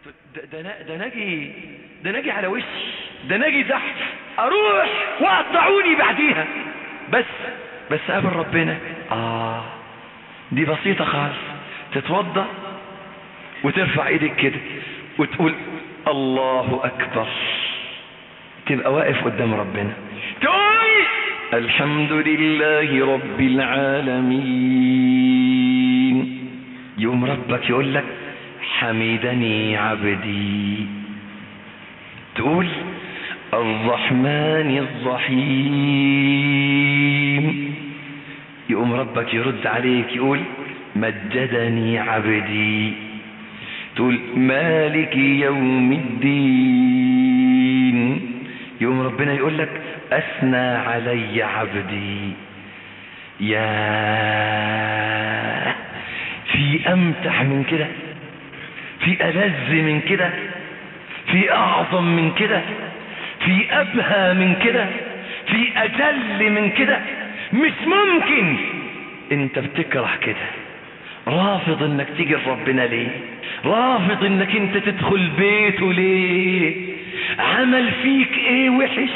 ده, ده, أنا- ده ناجي ده ناجي على وشي ده ناجي تحت اروح وقطعوني بعديها بس بس قابل ربنا اه دي بسيطة خالص تتوضى وترفع ايدك كده وتقول الله اكبر تبقى واقف قدام ربنا تقول الحمد لله رب العالمين يوم ربك يقول لك حمدني عبدي تقول الرحمن الرحيم يقوم ربك يرد عليك يقول مجدني عبدي تقول مالك يوم الدين يقوم ربنا يقول لك أثنى علي عبدي يا في أمتع من كده في ألذ من كده في أعظم من كده في أبهى من كده في أجل من كده مش ممكن انت بتكره كده رافض انك تيجي لربنا ليه رافض انك انت تدخل بيته ليه عمل فيك ايه وحش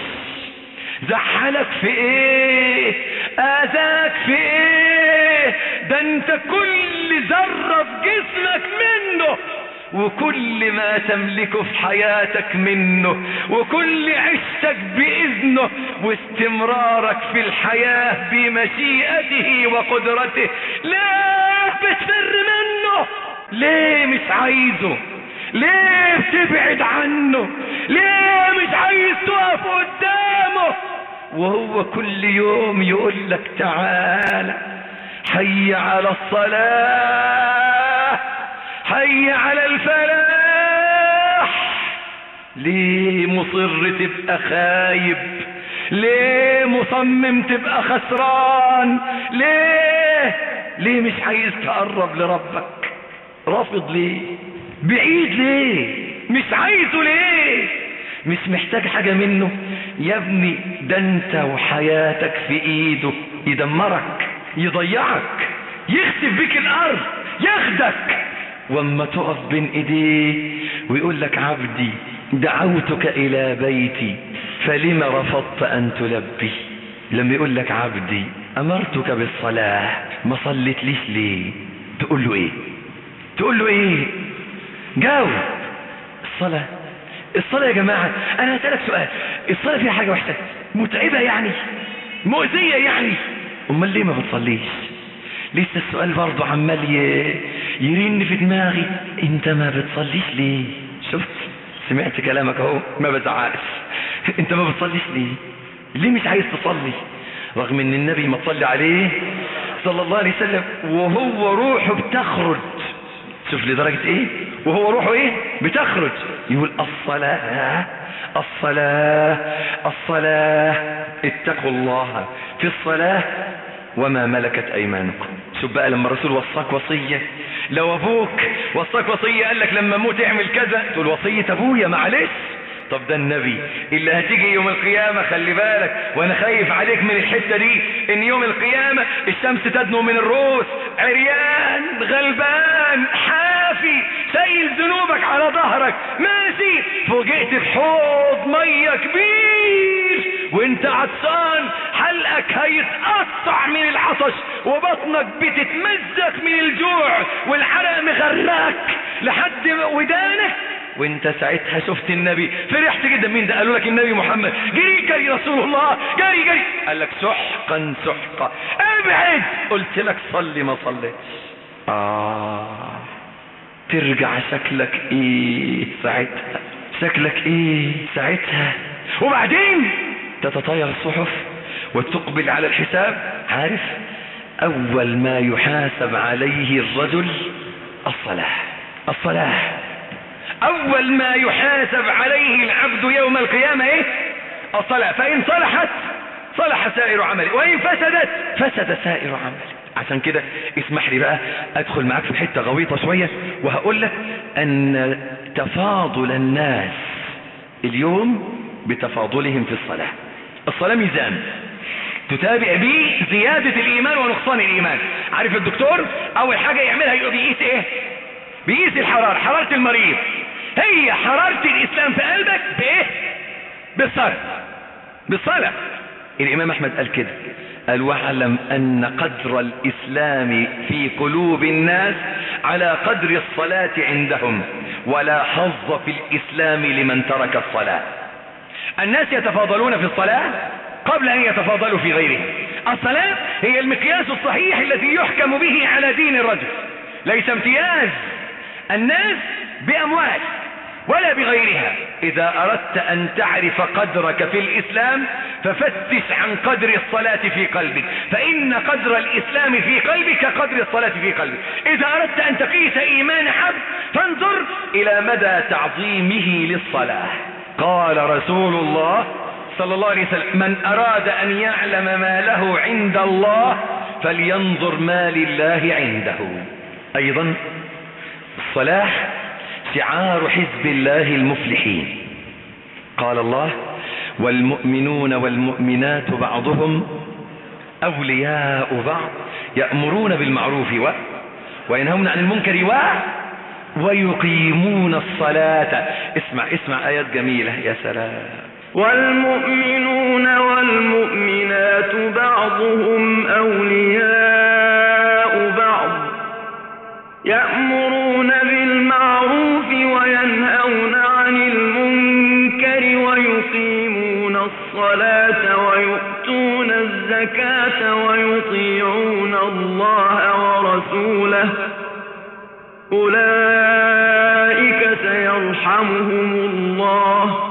زعلك في ايه اذاك في ايه ده انت كل ذرة في جسمك منه وكل ما تملكه في حياتك منه وكل عشتك بإذنه واستمرارك في الحياة بمشيئته وقدرته لا بتفر منه ليه مش عايزه ليه بتبعد عنه ليه مش عايز تقف قدامه وهو كل يوم يقول لك تعالى حي على الصلاة حي على الفلاح ليه مصر تبقى خايب ليه مصمم تبقى خسران ليه ليه مش عايز تقرب لربك رافض ليه بعيد ليه مش عايزه ليه مش محتاج حاجة منه يا ابني ده انت وحياتك في ايده يدمرك يضيعك يخسف بيك الارض ياخدك واما تقف بين ايديه ويقول لك عبدي دعوتك الى بيتي فلما رفضت ان تلبي لما يقول لك عبدي امرتك بالصلاة ما صليت ليش ليه تقول له ايه تقول له ايه جاوب الصلاة الصلاة يا جماعة انا هسألك سؤال الصلاة فيها حاجة وحشة متعبة يعني مؤذية يعني امال ليه ما بتصليش لسه السؤال برضه عمال ي- يرن في دماغي انت ما بتصليش ليه شفت سمعت كلامك اهو ما بزعقش انت ما بتصليش ليه ليه مش عايز تصلي رغم ان النبي ما تصلي عليه صلى الله عليه وسلم وهو روحه بتخرج شوف لدرجة ايه وهو روحه ايه بتخرج يقول الصلاة الصلاة الصلاة اتقوا الله في الصلاة وما ملكت ايمانكم شوف بقى لما الرسول وصاك وصية لو ابوك وصاك وصية قال لك لما اموت اعمل كذا تقول وصية ابويا معلش طب ده النبي اللي هتيجي يوم القيامة خلي بالك وانا خايف عليك من الحتة دي ان يوم القيامة الشمس تدنو من الروس عريان غلبان حافي شايل ذنوبك على ظهرك ماشي فوجئت بحوض مية كبير وانت عطشان حلقك هيتقطع من العطش وبطنك بتتمزق من الجوع والحرق مغرقك لحد ودانك وانت ساعتها شفت النبي فرحت جدا مين ده قالوا لك النبي محمد جري جري رسول الله جري جري قال لك سحقا سحقا ابعد قلت لك صلي ما صليتش اه ترجع شكلك ايه ساعتها شكلك ايه ساعتها وبعدين تتطاير الصحف وتقبل على الحساب عارف اول ما يحاسب عليه الرجل الصلاة الصلاة اول ما يحاسب عليه العبد يوم القيامة ايه الصلاة فان صلحت صلح سائر عمله وان فسدت فسد سائر عمله عشان كده اسمح لي بقى ادخل معاك في حتة غويطة شوية وهقول لك ان تفاضل الناس اليوم بتفاضلهم في الصلاة الصلاة ميزان تتابع به زيادة الايمان ونقصان الايمان عارف الدكتور اول حاجة يعملها يبقى بيقيس ايه بيقيس الحرارة حرارة المريض هي حرارة الاسلام في قلبك بايه بالصلاة بالصلاة الامام احمد قال كده قال واعلم ان قدر الاسلام في قلوب الناس على قدر الصلاة عندهم ولا حظ في الاسلام لمن ترك الصلاة الناس يتفاضلون في الصلاة قبل ان يتفاضلوا في غيرها الصلاة هي المقياس الصحيح الذي يحكم به على دين الرجل ليس امتياز الناس باموال ولا بغيرها اذا اردت ان تعرف قدرك في الاسلام ففتش عن قدر الصلاة في قلبك فان قدر الاسلام في قلبك قدر الصلاة في قلبك اذا اردت ان تقيس ايمان حب فانظر الى مدى تعظيمه للصلاة قال رسول الله صلى الله عليه وسلم من اراد ان يعلم ما له عند الله فلينظر ما لله عنده ايضا الصلاح شعار حزب الله المفلحين قال الله والمؤمنون والمؤمنات بعضهم أولياء بعض يأمرون بالمعروف و وينهون عن المنكر و ويقيمون الصلاة اسمع اسمع آيات جميلة يا سلام والمؤمنون والمؤمنات بعضهم أولياء بعض يأمرون بالمعروف وينهون عن المنكر ويقيمون الصلاة ويؤتون الزكاة ويطيعون الله ورسوله أولئك سيرحمهم الله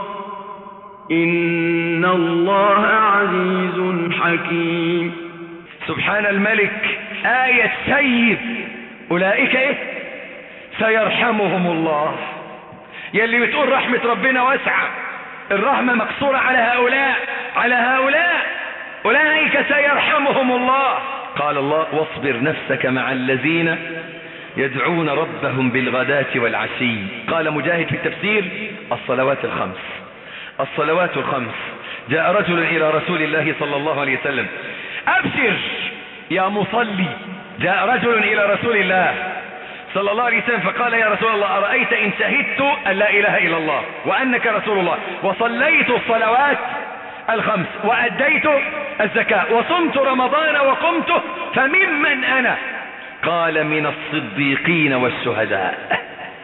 إن الله عزيز حكيم سبحان الملك آية سيد أولئك إيه سيرحمهم الله يلي بتقول رحمة ربنا واسعة الرحمة مقصورة على هؤلاء على هؤلاء أولئك سيرحمهم الله قال الله واصبر نفسك مع الذين يدعون ربهم بالغداة والعشي قال مجاهد في التفسير الصلوات الخمس الصلوات الخمس جاء رجل إلى رسول الله صلى الله عليه وسلم أبشر يا مصلي جاء رجل إلى رسول الله صلى الله عليه وسلم فقال يا رسول الله أرأيت إن شهدت أن لا إله إلا الله وأنك رسول الله وصليت الصلوات الخمس وأديت الزكاة وصمت رمضان وقمته فممن أنا قال من الصديقين والشهداء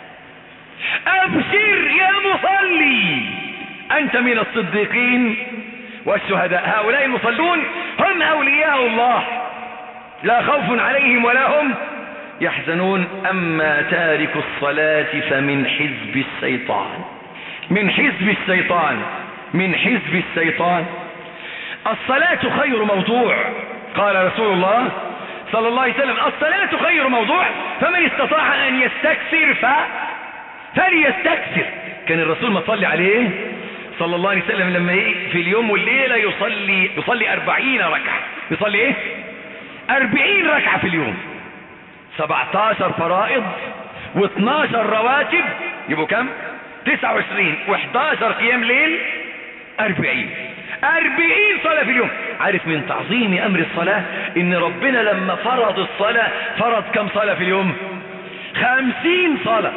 أبشر يا مصلي أنت من الصديقين والشهداء هؤلاء المصلون هم أولياء الله لا خوف عليهم ولا هم يحزنون أما تارك الصلاة فمن حزب الشيطان من حزب الشيطان من حزب الشيطان الصلاة خير موضوع قال رسول الله صلى الله عليه وسلم الصلاة خير موضوع فمن استطاع أن يستكثر ف... فليستكثر كان الرسول ما صلي عليه صلى الله عليه وسلم لما ايه في اليوم والليلة يصلي يصلي أربعين ركعة يصلي ايه أربعين ركعة في اليوم سبعتاشر فرائض واثناشر رواتب يبقوا كم تسعة وعشرين واحداشر قيام ليل أربعين أربعين صلاة في اليوم عارف من تعظيم أمر الصلاة إن ربنا لما فرض الصلاة فرض كم صلاة في اليوم خمسين صلاة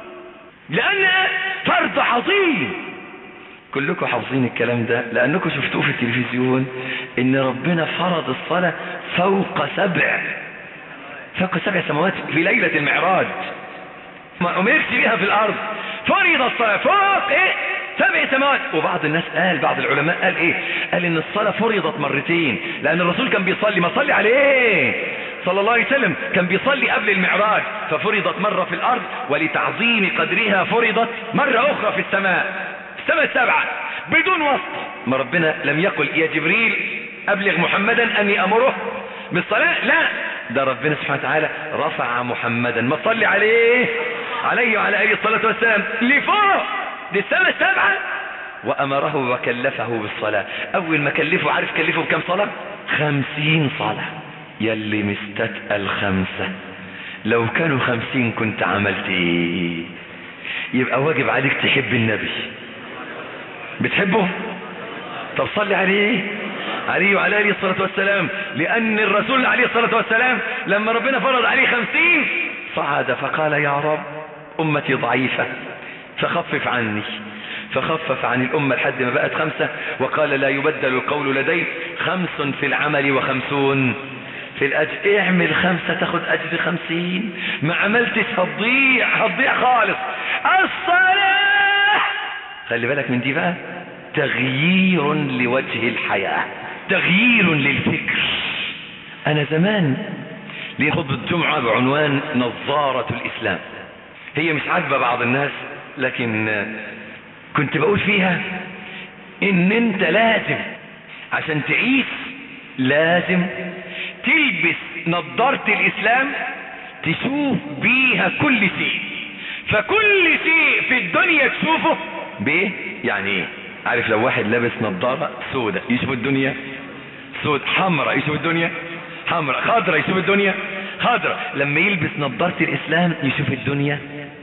لأنها فرض عظيم كلكم حافظين الكلام ده لأنكم شفتوه في التلفزيون إن ربنا فرض الصلاة فوق سبع فوق سبع سماوات في ليلة المعراج ما أمرت بها في الأرض فرض الصلاة فوق إيه سبع سماوات وبعض الناس قال بعض العلماء قال ايه قال ان الصلاة فرضت مرتين لان الرسول كان بيصلي ما صلي عليه صلى الله عليه وسلم كان بيصلي قبل المعراج ففرضت مرة في الارض ولتعظيم قدرها فرضت مرة اخرى في السماء السماء السبعة بدون وسط ما ربنا لم يقل يا جبريل ابلغ محمدا اني امره بالصلاة لا ده ربنا سبحانه وتعالى رفع محمدا ما صلي عليه عليه وعلى اله الصلاة والسلام لفوق دي السماء السبعة وامره وكلفه بالصلاة اول ما كلفه عارف كلفه بكم صلاة خمسين صلاة يلي مستتقل خمسة لو كانوا خمسين كنت عملت ايه يبقى واجب عليك تحب النبي بتحبه طب صلي عليه عليه وعلى اله الصلاة والسلام لان الرسول عليه الصلاة والسلام لما ربنا فرض عليه خمسين صعد فقال يا رب امتي ضعيفة فخفف عني فخفف عن الأمة لحد ما بقت خمسة وقال لا يبدل القول لدي خمس في العمل وخمسون في الأجر اعمل خمسة تاخد أجر خمسين ما عملتش هتضيع هتضيع خالص الصلاة خلي بالك من دي بقى تغيير لوجه الحياة تغيير للفكر أنا زمان لي خطبة الجمعة بعنوان نظارة الإسلام هي مش عاجبة بعض الناس لكن كنت بقول فيها ان انت لازم عشان تعيش لازم تلبس نظارة الاسلام تشوف بيها كل شيء فكل شيء في الدنيا تشوفه بايه يعني ايه عارف لو واحد لابس نظارة سودة يشوف الدنيا سود حمراء يشوف الدنيا حمراء خضراء يشوف الدنيا خضراء لما يلبس نظارة الاسلام يشوف الدنيا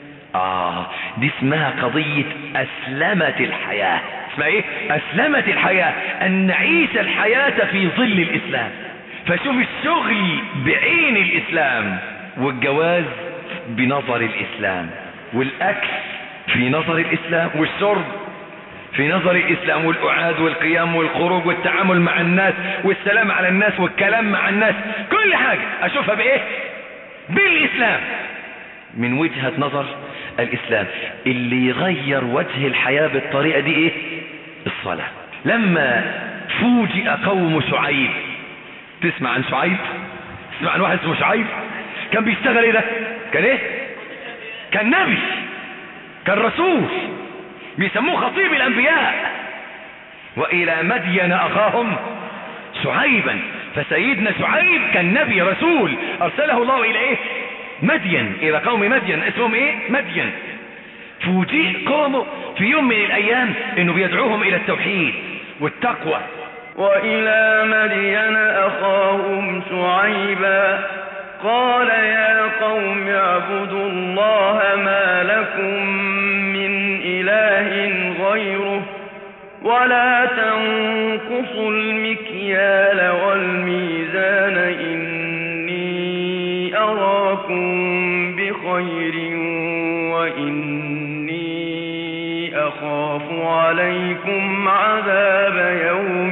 آه دي اسمها قضية أسلمة الحياة اسمها ايه أسلمة الحياة أن نعيش الحياة في ظل الإسلام فشوف الشغل بعين الإسلام والجواز بنظر الإسلام والأكل في نظر الإسلام والشرب في نظر الإسلام والأعاد والقيام والخروج والتعامل مع الناس والسلام على الناس والكلام مع الناس كل حاجة أشوفها بإيه بالإسلام من وجهة نظر الإسلام اللي يغير وجه الحياة بالطريقة دي إيه الصلاة لما فوجئ قوم شعيب تسمع عن شعيب تسمع عن واحد اسمه شعيب كان بيشتغل ايه ده كان ايه كان نبي كان رسول بيسموه خطيب الانبياء والى مدين اخاهم شعيبا فسيدنا شعيب كان نبي رسول ارسله الله الى ايه مدين الى قوم مدين اسمهم ايه مدين فوجئ قومه في يوم من الايام انه بيدعوهم الى التوحيد والتقوى وإلى مدين أخاهم شعيبا قال يا قوم اعبدوا الله ما لكم من إله غيره ولا تنقصوا المكيال والميزان إني أراكم بخير وإني أخاف عليكم عذاب يوم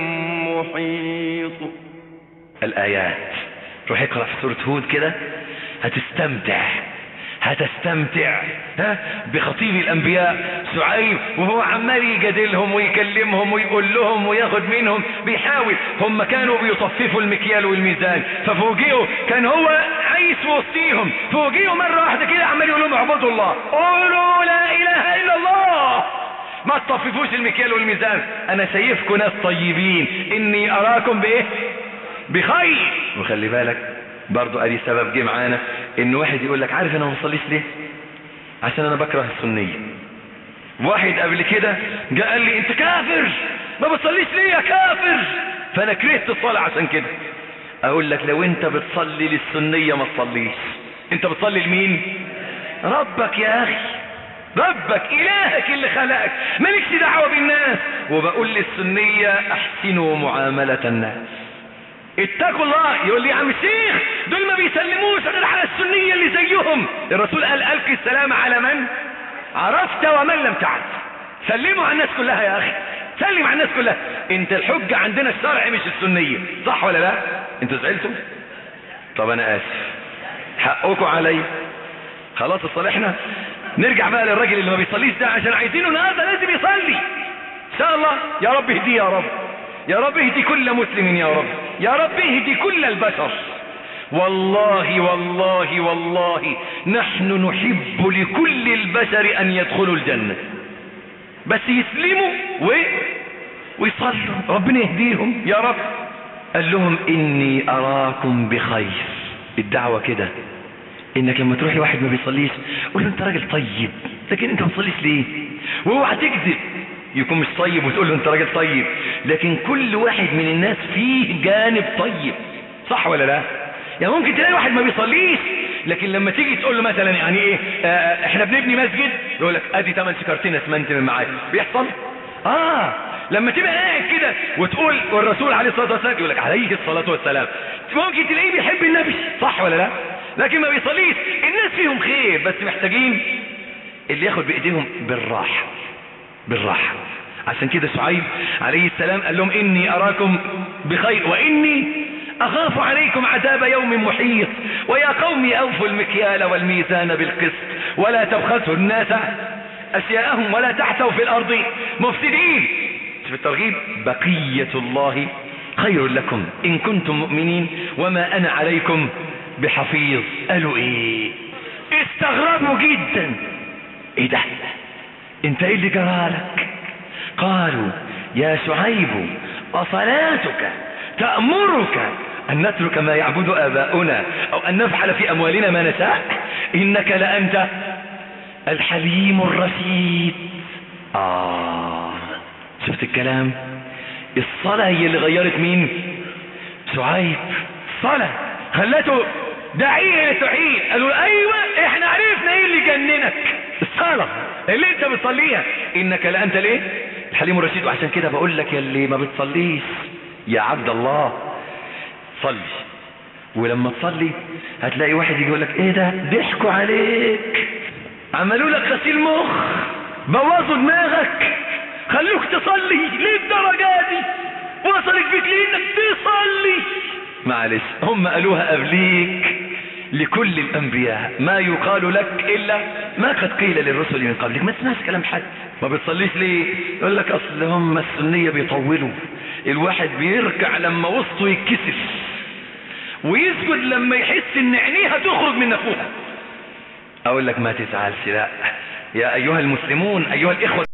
محيط الآيات روح اقرأ في سورة هود كده هتستمتع هتستمتع ها بخطيب الأنبياء شعيب وهو عمال يجادلهم ويكلمهم ويقول لهم وياخد منهم بيحاول هم كانوا بيطففوا المكيال والميزان ففوجئوا كان هو عايش وسطيهم فوجئوا مرة واحدة كده عمال يقول لهم اعبدوا الله قولوا لا إله إلا الله ما تطففوش المكيال والميزان انا شايفكم ناس طيبين اني اراكم بايه بخير وخلي بالك برضو ادي سبب جه معانا ان واحد يقول لك عارف انا ما بصليش ليه عشان انا بكره السنيه واحد قبل كده جاء قال لي انت كافر ما بتصليش ليه يا كافر فانا كرهت الصلاه عشان كده اقول لك لو انت بتصلي للسنيه ما تصليش انت بتصلي لمين ربك يا اخي ربك إلهك اللي خلقك مالكش دعوة بالناس وبقول للسنية احسنوا معاملة الناس اتقوا الله يقول لي يا عم الشيخ دول ما بيسلموش غير على السنية اللي زيهم الرسول قال ألقي السلام على من عرفت ومن لم تعرف سلموا على الناس كلها يا أخي سلم على الناس كلها انت الحجة عندنا الشرع مش السنية صح ولا لا انتوا زعلتوا طب انا اسف حقكم علي خلاص اتصالحنا نرجع بقى للراجل اللي ما بيصليش ده عشان عايزينه النهارده لازم يصلي ان شاء الله يا رب اهديه يا رب يا رب اهدي كل مسلم يا رب يا رب اهدي كل البشر والله والله والله نحن نحب لكل البشر ان يدخلوا الجنة بس يسلموا و... ويصلوا ربنا يهديهم يا رب قال لهم اني اراكم بخير الدعوة كده انك لما تروح لواحد ما بيصليش قول له انت راجل طيب لكن انت ما بتصليش ليه واوعى تكذب يكون مش طيب وتقول له انت راجل طيب لكن كل واحد من الناس فيه جانب طيب صح ولا لا يعني ممكن تلاقي واحد ما بيصليش لكن لما تيجي تقول له مثلا يعني ايه آه احنا بنبني مسجد يقول لك ادي 8 سكرتين اسمنت من معاك بيحصل اه لما تبقى قاعد كده وتقول والرسول عليه الصلاه والسلام يقول لك عليه الصلاه والسلام ممكن تلاقيه بيحب النبي صح ولا لا لكن ما بيصليش الناس فيهم خير بس محتاجين اللي ياخد بايديهم بالراحة بالراحة عشان كده شعيب عليه السلام قال لهم اني اراكم بخير واني اخاف عليكم عذاب يوم محيط ويا قوم اوفوا المكيال والميزان بالقسط ولا تبخسوا الناس اشياءهم ولا تحتوا في الارض مفسدين في الترغيب بقية الله خير لكم ان كنتم مؤمنين وما انا عليكم بحفيظ قالوا ايه استغربوا جدا ايه ده انت ايه اللي جرالك قالوا يا شعيب أصلاتك تأمرك أن نترك ما يعبد آباؤنا أو أن نفعل في أموالنا ما نشاء إنك لأنت الحليم الرشيد آه شفت الكلام الصلاة هي اللي غيرت مين شعيب صلاة خلته داعية تعين قالوا له ايوه احنا عرفنا ايه اللي جننك الصلاة اللي انت بتصليها انك لانت ليه الحليم الرشيد وعشان كده بقول لك يا اللي ما بتصليش يا عبد الله صلي ولما تصلي هتلاقي واحد يجي يقول لك ايه ده ضحكوا عليك عملوا لك غسيل مخ بوظوا دماغك خلوك تصلي ليه الدرجة دي وصلت بيك لانك تصلي معلش هم قالوها قبليك لكل الانبياء ما يقال لك الا ما قد قيل للرسل من قبلك ما تسمعش كلام حد ما بتصليش ليه يقول لك اصل هم السنية بيطولوا الواحد بيركع لما وسطه يتكسف ويسجد لما يحس ان عينيها تخرج من نفوها اقول لك ما تزعلش لا يا ايها المسلمون ايها الاخوة